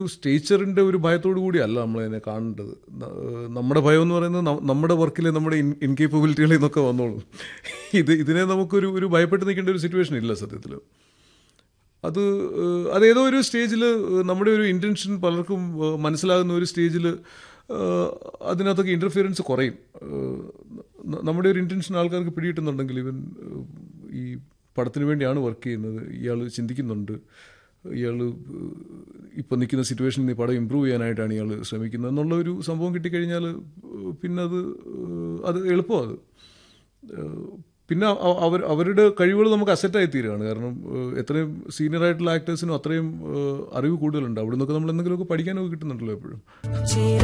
സ്റ്റേച്ചറിന്റെ ഒരു ഭയത്തോടു കൂടിയല്ല നമ്മളതിനെ കാണേണ്ടത് ന- നമ്മുടെ ഭയം എന്ന് പറയുന്നത് ന- നമ്മുടെ വർക്കിലെ നമ്മുടെ ഇൻകേപ്പബിലിറ്റികളിൽ നിന്നൊക്കെ വന്നോളും ഇത് ഇതിനെ നമുക്കൊരു ഒരു ഭയപ്പെട്ട് നിൽക്കേണ്ട ഒരു സിറ്റുവേഷൻ ഇല്ല സത്യത്തിൽ അത് ഏഹ്, അതേതോ ഒരു സ്റ്റേജിൽ നമ്മുടെ ഒരു ഇൻറ്റൻഷൻ പലർക്കും ഏഹ്, മനസ്സിലാകുന്ന ഒരു സ്റ്റേജിൽ അതിനകത്തൊക്കെ ഇൻ്റർഫിയറൻസ് കുറയും ഏഹ്, ന- നമ്മുടെ ഒരു ഇൻറ്റൻഷൻ ആൾക്കാർക്ക് പിടികിട്ടുന്നുണ്ടെങ്കിൽ ഇവൻ ഏഹ്, ഈ പടത്തിന് വേണ്ടിയാണ് വർക്ക് ചെയ്യുന്നത് ഇയാൾ ചിന്തിക്കുന്നുണ്ട് ഇയാൾ ഇപ്പം നിൽക്കുന്ന സിറ്റുവേഷനിൽ ഈ പടം ഇമ്പ്രൂവ് ചെയ്യാനായിട്ടാണ് ഇയാൾ ശ്രമിക്കുന്നത് എന്നുള്ള ഒരു സംഭവം കിട്ടിക്കഴിഞ്ഞാൽ ഏഹ്, പിന്നെ അത് ഏഹ്, അത് എളുപ്പമാണ് അത് ഏഹ് പിന്നെ അ- അവർ അവരുടെ കഴിവുകൾ നമുക്ക് അസറ്റായി തീരുകയാണ് കാരണം ഏഹ് എത്രയും സീനിയർ ആയിട്ടുള്ള ആക്ടേഴ്സിനും അത്രയും ഏഹ് അറിവ് കൂടുതലുണ്ട് അവിടെ നിന്നൊക്കെ നമ്മൾ എന്തെങ്കിലുമൊക്കെ പഠിക്കാനൊക്കെ കിട്ടുന്നുണ്ടല്ലോ എപ്പോഴും